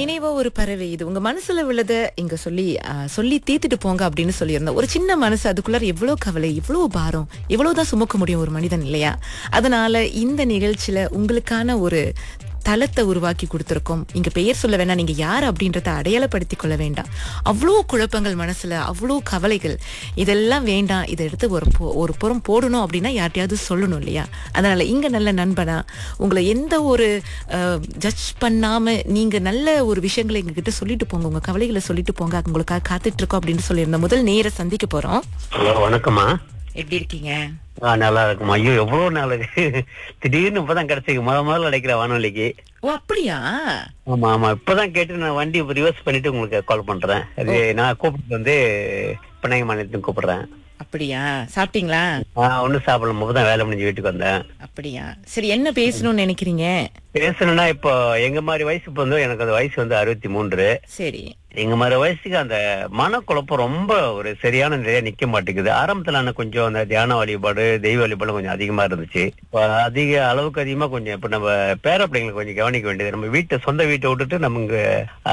நினைவோ ஒரு பறவை இது உங்க மனசுல உள்ளத இங்க சொல்லி ஆ, சொல்லி தீர்த்துட்டு போங்க அப்படின்னு சொல்லியிருந்தோம் ஒரு சின்ன மனசு அதுக்குள்ளார எவ்வளவு கவலை எவ்வளவு பாரம் எவ்வளவுதான் சுமக்க முடியும் ஒரு மனிதன் இல்லையா அதனால இந்த நிகழ்ச்சியில உங்களுக்கான ஒரு தளத்தை உருவாக்கி கொடுத்துருக்கோம் இங்க பெயர் சொல்ல வேண்டாம் நீங்க யார் அப்படின்றத அடையாளப்படுத்திக் கொள்ள வேண்டாம் அவ்வளோ குழப்பங்கள் மனசுல அவ்வளோ கவலைகள் இதெல்லாம் வேண்டாம் இதை எடுத்து ஒரு பு- ஒரு புறம் போடணும் அப்படின்னா யார்ட்டையாவது சொல்லணும் இல்லையா அதனால இங்க நல்ல நண்பனா உங்களை எந்த ஒரு ஜட்ஜ் பண்ணாம நீங்க நல்ல ஒரு விஷயங்களை எங்ககிட்ட சொல்லிட்டு போங்க உங்க கவலைகளை சொல்லிட்டு போங்க உங்களுக்காக காத்துட்டு இருக்கோம் அப்படின்னு சொல்லியிருந்தோம் முதல் நேர சந்திக்க போறோம் ஹலோ வணக்கம்மா எப்படி இருக்கீங்க ஆ நல்லா இருக்குமா ஐயோ எவ்வளவு நாள் திடீர்னு இப்பதான் கிடைச்சிருக்கு முத முதல்ல அடைக்கிற வானொலிக்கு ஓ அப்படியா ஆமா ஆமா இப்பதான் கேட்டு நான் வண்டி ரிவர்ஸ் பண்ணிட்டு உங்களுக்கு கால் பண்றேன் அது நான் கூப்பிட்டு வந்து பிணைய மாநிலத்துக்கு கூப்பிடுறேன் அப்படியா சாப்பிட்டீங்களா ஆஹ் ஒன்னும் சாப்பிடல இப்பதான் வேலை முடிஞ்சு வீட்டுக்கு வந்தேன் அப்படியா சரி என்ன பேசணும்னு நினைக்கிறீங்க பேசணும்னா இப்போ எங்க மாதிரி வயசு இப்போ வந்து எனக்கு அந்த வயசு வந்து அறுபத்தி மூன்று சரி எங்க மாதிரி வயசுக்கு அந்த மனக்குழப்பம் ரொம்ப ஒரு சரியான நிலையா நிக்க மாட்டேங்குது ஆரம்பத்துல நான் கொஞ்சம் அந்த தியான வழிபாடு தெய்வ வழிபாடு கொஞ்சம் அதிகமா இருந்துச்சு இப்ப அதிக அளவுக்கு அதிகமா கொஞ்சம் இப்ப நம்ம பேர பிள்ளைங்களை கொஞ்சம் கவனிக்க வேண்டியது நம்ம வீட்டை சொந்த வீட்டை விட்டுட்டு நம்ம இங்க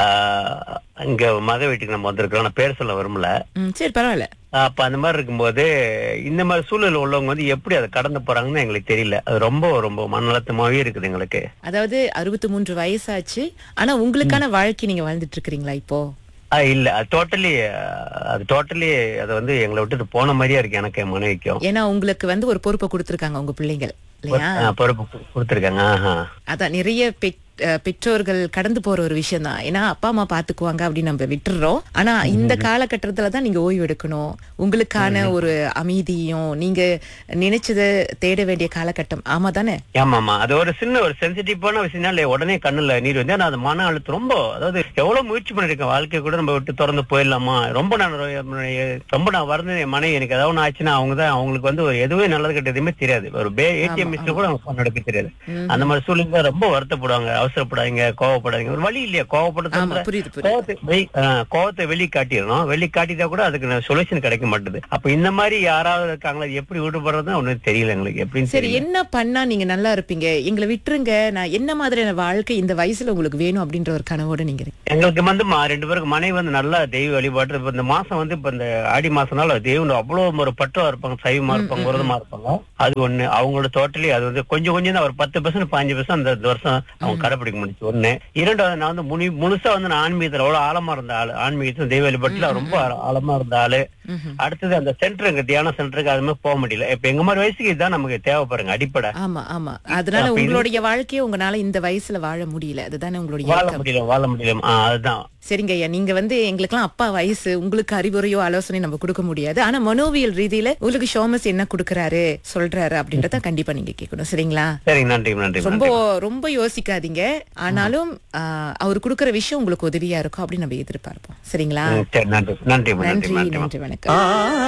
ஆஹ், இங்க மத வீட்டுக்கு நம்ம வந்திருக்கிறோம் நான் பேர் சொல்ல விரும்பல ம் சரி பரவாயில்ல அப்ப அந்த மாதிரி இருக்கும்போது இந்த மாதிரி சூழல் உள்ளவங்க வந்து எப்படி அதை கடந்து போறாங்கன்னு எங்களுக்கு தெரியல அது ரொம்ப ரொம்ப மனநலத்தமாவே இருக்குது எங்களுக்கு அதாவது அறுபத்தி மூன்று வயசாச்சு ஆனா உங்களுக்கான வாழ்க்கை நீங்க வாழ்ந்துட்டு இருக்கிறீங்களா இப்போ ஆ, இல்ல அது டோட்டலி அது டோட்டலி அது வந்து எங்களை விட்டுட்டு போன மாதிரியா இருக்கு எனக்கு என் மனைவிக்கும் ஏன்னா உங்களுக்கு வந்து ஒரு பொறுப்பை கொடுத்திருக்காங்க உங்க பிள்ளைங்கள் இல்லையா ஆ, பொறுப்பு கு- கொடுத்திருக்காங்க ஆஹா. அதான் நிறைய பெற்- அஹ் பெற்றோர்கள் கடந்து போற ஒரு விஷயம் தான் ஏன்னா அப்பா அம்மா பாத்துக்குவாங்க அப்படின்னு நம்ம விட்டுறோம் ஆனா இந்த காலகட்டத்துல தான் நீங்க ஓய்வு எடுக்கணும் உங்களுக்கான ஒரு அமைதியும் நீங்க நினைச்சதை தேட வேண்டிய காலகட்டம் ஆமா தானே ஆமா ஆமா அது ஒரு சின்ன ஒரு சென்சிட்டிவான விஷயம் இல்ல உடனே கண்ணுல நீர் வந்து ஆனா அது மன அழுத்தம் ரொம்ப அதாவது எவ்வளவு முயற்சி பண்ணிருக்கேன் வாழ்க்கை கூட நம்ம விட்டு திறந்து போயிடலாமா ரொம்ப நான் ரொ- ரொம்ப நான் வரது என் மனைவி எனக்கு ஏதாவது ஒண்ணு ஆச்சுன்னா அவங்க தான் அவங்களுக்கு வந்து ஒரு எதுவே நல்லது கெட்ட எதுவுமே தெரியாது ஒரு பே ஏடிஎம் மிஸ்ல கூட அவங்க phone எடுக்க தெரியாது அந்த மாதிரி சூழ்நிலை ரொம்ப வருத்தப்படுவாங்க அவசரப்படாதீங்க கோவப்படாதீங்க ஒரு வழி இல்லையா ஆமா கோவப்படுறது புரியுது புரியுது கோவத்தை வெளி- ஆ, கோவத்தை வெளி காட்டிடணும் வெளி காட்டிட்டா கூட அதுக்கு சொல்யூஷன் கிடைக்க மாட்டுது அப்ப இந்த மாதிரி யாராவது இருக்காங்களா அது எப்படி விடுபடுறது ஒன்னும் தெரியல எங்களுக்கு எப்படின்னு சரி தெரியல என்ன பண்ணா நீங்க நல்லா இருப்பீங்க எங்களை விட்டுருங்க நான் என்ன மாதிரியான வாழ்க்கை இந்த வயசுல உங்களுக்கு வேணும் அப்படின்ற ஒரு கனவோட நீங்க இருக்கீங்க. எங்களுக்கு வந்து மா- ரெண்டு பேருக்கு மனைவி வந்து நல்லா தெய்வ வழிபாடு இப்ப இந்த மாசம் வந்து இப்ப இந்த ஆடி மாசம்னால தெய்வம் அவ்வளவு ஒரு பற்றா இருப்பாங்க சைவமா இருப்பாங்க விரதமா இருப்பாங்க அது ஒண்ணு அவங்களோட டோட்டலி அது வந்து கொஞ்சம் கொஞ்சம் தான் ஒரு பத்து பர்சன்ட் பாஞ்சு பர்சன்ட் அந்த இந்த வருஷம் அவங்க கடைபிடிக்க முடிச்சு ஒண்ணு இரண்டாவது நான் வந்து முனி முழுசா வந்து நான் ஆன்மீகத்துல அவ்வளவு ஆழமா இருந்த ஆளு ஆன்மீகத்துல தெய்வ வழிபாட்டுல ரொம்ப ஆழ- ஆழமா இருந்த ஆளு ம்ஹும். அடுத்தது அந்த சென்டருக்கு தியான சென்டருக்கு அது மாதிரி போக முடியல இப்ப எங்க மாதிரி வயசுக்கு இதுதான் நமக்கு தேவைப்படுங்க அடிப்படை ஆமா ஆமா அதனால அப்ப இது- உங்களுடைய வாழ்க்கையை உங்களால இந்த வயசுல வாழ முடியல அதுதானே உங்களுடைய வாழ ஏக்கம். முடியல வாழ முடியல ஆ, அதுதான் சரிங்க ஐயா நீங்க வந்து எங்களுக்கெல்லாம் அப்பா வயசு உங்களுக்கு அறிவுரையோ ஆலோசனை நம்ம கொடுக்க முடியாது ஆனா மனோவியல் ரீதியில உங்களுக்கு ஷோமஸ் என்ன கொடுக்கறாரு சொல்றாரு அப்படின்றத கண்டிப்பா நீங்க கேட்கணும் சரிங்களா சரி நன்றி நன்றி ரொம்ப நன்றி ரொம்ப யோசிக்காதீங்க ஆனாலும் ஆஹ், அவர் கொடுக்கற விஷயம் உங்களுக்கு உதவியா இருக்கும் அப்படின்னு நம்ம எதிர்பார்ப்போம் சரிங்களா ம், சரி நன்றி நன்றி நன்றி நன்றி நன்றி நன்றி வணக்கம்